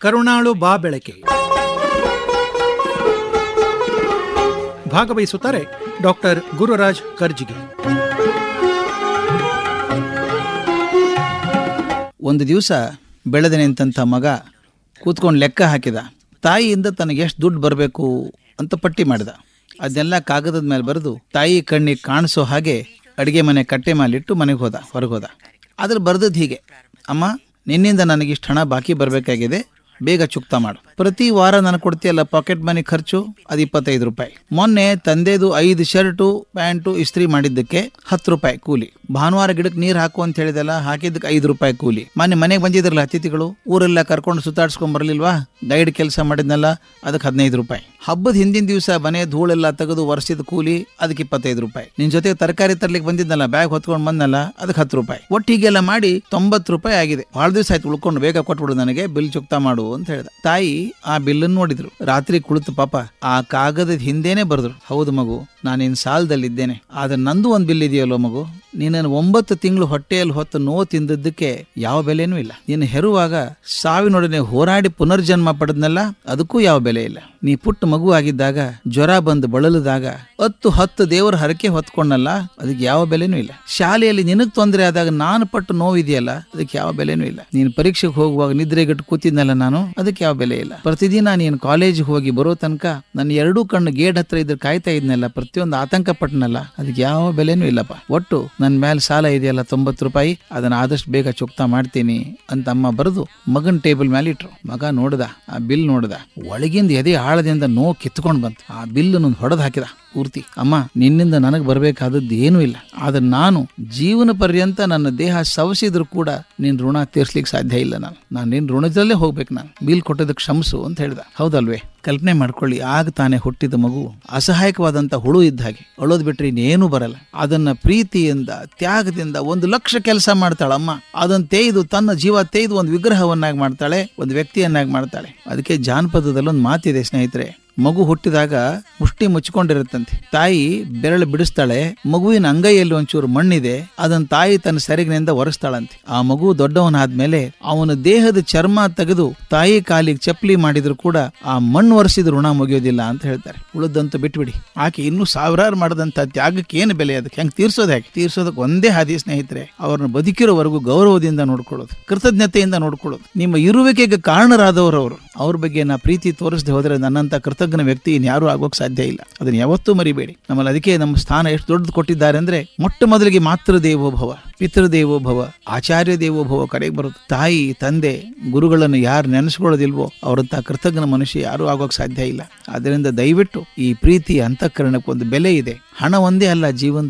ಕರುಣಾಳು ಬಾ ಬೆಳಕೆ ಭಾಗವಹಿಸುತ್ತಾರೆ ಡಾಕ್ಟರ್ ಗುರುರಾಜ್ ಕರ್ಜಿಗೆ ಒಂದು ದಿವಸ ಬೆಳೆದ ನಿಂತಂಥ ಮಗ ಕೂತ್ಕೊಂಡು ಲೆಕ್ಕ ಹಾಕಿದ ತಾಯಿಯಿಂದ ತನಗೆ ಎಷ್ಟು ದುಡ್ಡು ಬರಬೇಕು ಅಂತ ಪಟ್ಟಿ ಮಾಡಿದ ಅದನ್ನೆಲ್ಲ ಕಾಗದದ ಮೇಲೆ ಬರೆದು ತಾಯಿ ಕಣ್ಣಿಗೆ ಕಾಣಿಸೋ ಹಾಗೆ ಅಡುಗೆ ಮನೆ ಕಟ್ಟೆ ಮೇಲಿಟ್ಟು ಮನೆಗೆ ಹೋದ ಹೊರಗೆ ಹೋದ ಅದ್ರ ಬರ್ದದ್ದು ಹೀಗೆ ಅಮ್ಮ ನಿನ್ನಿಂದ ನನಗಿಷ್ಟು ಹಣ ಬಾಕಿ ಬರಬೇಕಾಗಿದೆ ಬೇಗ ಚುಕ್ತಾ ಮಾಡು ಪ್ರತಿ ವಾರ ನನಗೆ ಕೊಡ್ತೀಯಲ್ಲ ಪಾಕೆಟ್ ಮನಿ ಖರ್ಚು ಅದು ಇಪ್ಪತ್ತೈದು ರೂಪಾಯಿ ಮೊನ್ನೆ ತಂದೆದು ಐದು ಶರ್ಟು ಪ್ಯಾಂಟು ಇಸ್ತ್ರಿ ಮಾಡಿದ್ದಕ್ಕೆ ಹತ್ತು ರೂಪಾಯಿ ಕೂಲಿ ಭಾನುವಾರ ಗಿಡಕ್ಕೆ ನೀರು ಹಾಕು ಅಂತ ಹೇಳಿದಲ್ಲ ಹಾಕಿದ್ದಕ್ಕೆ ಐದು ರೂಪಾಯಿ ಕೂಲಿ ಮೊನ್ನೆ ಮನೆಗೆ ಬಂದಿದ್ರಲ್ಲ ಅತಿಥಿಗಳು ಊರೆಲ್ಲ ಕರ್ಕೊಂಡು ಸುತ್ತಾಡ್ಸ್ಕೊಂಡ್ ಬರಲಿಲ್ವಾ ಗೈಡ್ ಕೆಲಸ ಮಾಡಿದ್ನಲ್ಲ ಅದಕ್ಕೆ ಹದಿನೈದು ರೂಪಾಯಿ ಹಬ್ಬದ ಹಿಂದಿನ ದಿವಸ ಮನೆ ಧೂಳೆಲ್ಲ ತೆಗೆದು ವರ್ಷದ ಕೂಲಿ ಅದಕ್ಕೆ ಇಪ್ಪತ್ತೈದು ರೂಪಾಯಿ ನಿನ್ ಜೊತೆ ತರಕಾರಿ ತರ್ಲಿಕ್ಕೆ ಬಂದಿದ್ನಲ್ಲ ಬ್ಯಾಗ್ ಹೊತ್ಕೊಂಡು ಬಂದಲ್ಲ ಅದಕ್ಕೆ ಹತ್ತು ರೂಪಾಯಿ ಒಟ್ಟಿಗೆಲ್ಲ ಮಾಡಿ ತೊಂಬತ್ತು ರೂಪಾಯಿ ಆಗಿದೆ ಬಹಳ ದಿವಸ ಆಯ್ತು ಉಳ್ಕೊಂಡು ಬೇಗ ಕೊಟ್ಬಿಡು ನನಗೆ ಬಿಲ್ ಚುಕ್ತಾ ಮಾಡು ಅಂತ ಹೇಳ್ದ ತಾಯಿ ಆ ಬಿಲ್ಲನ್ನು ನೋಡಿದ್ರು ರಾತ್ರಿ ಕುಳಿತು ಪಾಪ ಆ ಕಾಗದದ ಹಿಂದೆನೆ ಬರೆದ್ರು ಹೌದು ಮಗು ನಾನಿನ್ ಸಾಲದಲ್ಲಿದ್ದೇನೆ ಆದ್ರೆ ನಂದು ಒಂದು ಬಿಲ್ ಇದೆಯಲ್ಲೋ ಮಗು ನೀನನ್ನು ಒಂಬತ್ತು ತಿಂಗಳು ಹೊಟ್ಟೆಯಲ್ಲಿ ಹೊತ್ತು ನೋವು ತಿಂದದ್ದಕ್ಕೆ ಯಾವ ಬೆಲೆನೂ ಇಲ್ಲ ನೀನು ಹೆರುವಾಗ ಸಾವಿನೊಡನೆ ಹೋರಾಡಿ ಪುನರ್ಜನ್ಮ ಪಡೆದ್ನಲ್ಲ ಅದಕ್ಕೂ ಯಾವ ಬೆಲೆ ಇಲ್ಲ ನೀ ಪುಟ್ಟ ಮಗು ಆಗಿದ್ದಾಗ ಜ್ವರ ಬಂದು ಬಳಲಿದಾಗ ಹತ್ತು ಹತ್ತು ದೇವರ ಹರಕೆ ಹೊತ್ಕೊಂಡಲ್ಲ ಅದಕ್ಕೆ ಯಾವ ಬೆಲೆನೂ ಇಲ್ಲ ಶಾಲೆಯಲ್ಲಿ ನಿನಗ್ ತೊಂದರೆ ಆದಾಗ ನಾನು ಪಟ್ಟು ನೋವಿದೆಯಲ್ಲ ಅದಕ್ಕೆ ಯಾವ ಬೆಲೆನೂ ಇಲ್ಲ ನೀನು ಪರೀಕ್ಷೆಗೆ ಹೋಗುವಾಗ ನಿದ್ರೆಗೆಟ್ಟು ಕೂತಿದ್ನಲ್ಲ ನಾನು ಅದಕ್ಕೆ ಯಾವ ಬೆಲೆ ಇಲ್ಲ ಪ್ರತಿದಿನ ನೀನು ಕಾಲೇಜಿಗೆ ಹೋಗಿ ಬರೋ ತನಕ ನನ್ನ ಎರಡೂ ಕಣ್ಣು ಗೇಟ್ ಹತ್ರ ಇದ್ರೆ ಕಾಯ್ತಾ ಇದ್ನಲ್ಲ ಪ್ರತಿಯೊಂದು ಆತಂಕ ಪಟ್ಟನಲ್ಲ ಅದಕ್ಕೆ ಯಾವ ಬೆಲೆನೂ ಇಲ್ಲಪ್ಪ ಒಟ್ಟು ನನ್ನ ಮೇಲೆ ಸಾಲ ಇದೆಯಲ್ಲ ತೊಂಬತ್ತು ರೂಪಾಯಿ ಅದನ್ನ ಆದಷ್ಟು ಬೇಗ ಚುಕ್ತಾ ಮಾಡ್ತೀನಿ ಅಂತ ಅಮ್ಮ ಬರೆದು ಮಗನ್ ಟೇಬಲ್ ಮೇಲೆ ಇಟ್ರು ಮಗ ನೋಡ್ದ ಆ ಬಿಲ್ ನೋಡ್ದ ಒಳಗಿಂದ ಎದೆ ಆಳದಿಂದ ನೋ ಕಿತ್ಕೊಂಡ್ ಬಂತು ಆ ಬಿಲ್ ಹೊಡೆದು ಹಾಕಿದ ಪೂರ್ತಿ ಅಮ್ಮ ನಿನ್ನಿಂದ ನನಗೆ ಬರಬೇಕಾದದ್ದು ಏನೂ ಇಲ್ಲ ಆದ್ರೆ ನಾನು ಜೀವನ ಪರ್ಯಂತ ನನ್ನ ದೇಹ ಸವಸಿದ್ರು ಕೂಡ ನಿನ್ ಋಣ ತೀರ್ಸ್ಲಿಕ್ಕೆ ಸಾಧ್ಯ ಇಲ್ಲ ನಾನು ನಾನು ನಿನ್ ಋಣದಲ್ಲೇ ಹೋಗ್ಬೇಕು ನಾನು ಬಿಲ್ ಕೊಟ್ಟದಕ್ಕೆ ಕ್ಷಮಿಸು ಅಂತ ಹೇಳ್ದ ಹೌದಲ್ವೇ ಕಲ್ಪನೆ ಮಾಡ್ಕೊಳ್ಳಿ ಆಗ ತಾನೇ ಹುಟ್ಟಿದ ಮಗು ಅಸಹಾಯಕವಾದಂತ ಹುಳು ಇದ್ದ ಹಾಗೆ ಅಳೋದ್ ಬಿಟ್ರೆ ಇನ್ನೇನು ಬರಲ್ಲ ಅದನ್ನ ಪ್ರೀತಿಯಿಂದ ತ್ಯಾಗದಿಂದ ಒಂದು ಲಕ್ಷ ಕೆಲಸ ಮಾಡ್ತಾಳಮ್ಮ ಅದನ್ನ ತೇಯ್ದು ತನ್ನ ಜೀವ ತೇಯ್ದು ಒಂದು ವಿಗ್ರಹವನ್ನಾಗಿ ಮಾಡ್ತಾಳೆ ಒಂದು ವ್ಯಕ್ತಿಯನ್ನಾಗಿ ಮಾಡ್ತಾಳೆ ಅದಕ್ಕೆ ಜಾನಪದದಲ್ಲಿ ಒಂದು ಮಾತಿದೆ ಸ್ನೇಹಿತರೆ ಮಗು ಹುಟ್ಟಿದಾಗ ಮುಷ್ಟಿ ಮುಚ್ಕೊಂಡಿರುತ್ತಂತೆ ತಾಯಿ ಬೆರಳು ಬಿಡಿಸ್ತಾಳೆ ಮಗುವಿನ ಅಂಗೈಯಲ್ಲಿ ಒಂಚೂರು ಮಣ್ಣಿದೆ ಅದನ್ನ ತಾಯಿ ತನ್ನ ಸೆರಗಿನಿಂದ ಒರೆಸ್ತಾಳಂತೆ ಆ ಮಗು ದೊಡ್ಡವನಾದ್ಮೇಲೆ ಅವನ ದೇಹದ ಚರ್ಮ ತೆಗೆದು ತಾಯಿ ಕಾಲಿಗೆ ಚಪ್ಪಲಿ ಮಾಡಿದ್ರು ಕೂಡ ಆ ಮಣ್ಣು ಒರೆಸಿದ ಋಣ ಮುಗಿಯೋದಿಲ್ಲ ಅಂತ ಹೇಳ್ತಾರೆ ಉಳಿದಂತೂ ಬಿಟ್ಬಿಡಿ ಆಕೆ ಇನ್ನೂ ಸಾವಿರಾರು ಮಾಡದಂತ ತ್ಯಾಗಕ್ಕೆ ಏನು ಬೆಲೆ ಅದಕ್ಕೆ ಹೆಂಗ್ ತೀರ್ಸೋದು ಹೇಗೆ ತೀರ್ಸೋದಕ್ಕೆ ಒಂದೇ ಹಾದಿ ಸ್ನೇಹಿತರೆ ಅವ್ರನ್ನ ಬದುಕಿರೋವರೆಗೂ ಗೌರವದಿಂದ ನೋಡ್ಕೊಳ್ಳೋದು ಕೃತಜ್ಞತೆಯಿಂದ ನೋಡ್ಕೊಳ್ಳೋದು ನಿಮ್ಮ ಇರುವಿಕೆಗೆ ಕಾರಣರಾದವರು ಅವರು ಅವ್ರ ಬಗ್ಗೆ ನಾ ಪ್ರೀತಿ ತೋರಿಸದೆ ಹೋದ್ರೆ ನನ್ನಂತ ಕೃತಜ್ಞ ವ್ಯಕ್ತಿ ಇನ್ಯಾರು ಆಗೋಕ್ ಸಾಧ್ಯ ಇಲ್ಲ ಅದನ್ನ ಯಾವತ್ತೂ ಮರಿಬೇಡಿ ನಮ್ಮಲ್ಲಿ ಅದಕ್ಕೆ ನಮ್ಮ ಸ್ಥಾನ ಎಷ್ಟು ದೊಡ್ಡದು ಕೊಟ್ಟಿದ್ದಾರೆ ಅಂದ್ರೆ ಮೊಟ್ಟ ಮೊದಲಿಗೆ ಮಾತೃ ದೇವೋಭವ ಪಿತೃದೇವೋಭವ ಆಚಾರ್ಯ ದೇವೋಭವ ಕಡೆಗೆ ಬರುತ್ತೆ ತಾಯಿ ತಂದೆ ಗುರುಗಳನ್ನು ಯಾರು ನೆನೆಸ್ಕೊಳ್ಳೋದಿಲ್ವೋ ಅವರಂತ ಕೃತಜ್ಞ ಮನುಷ್ಯ ಯಾರು ಆಗೋಕ್ ಸಾಧ್ಯ ಇಲ್ಲ ಅದರಿಂದ ದಯವಿಟ್ಟು ಈ ಪ್ರೀತಿ ಅಂತಃಕರಣಕ್ಕೆ ಒಂದು ಬೆಲೆ ಇದೆ ಹಣ ಒಂದೇ ಅಲ್ಲ ಜೀವನದ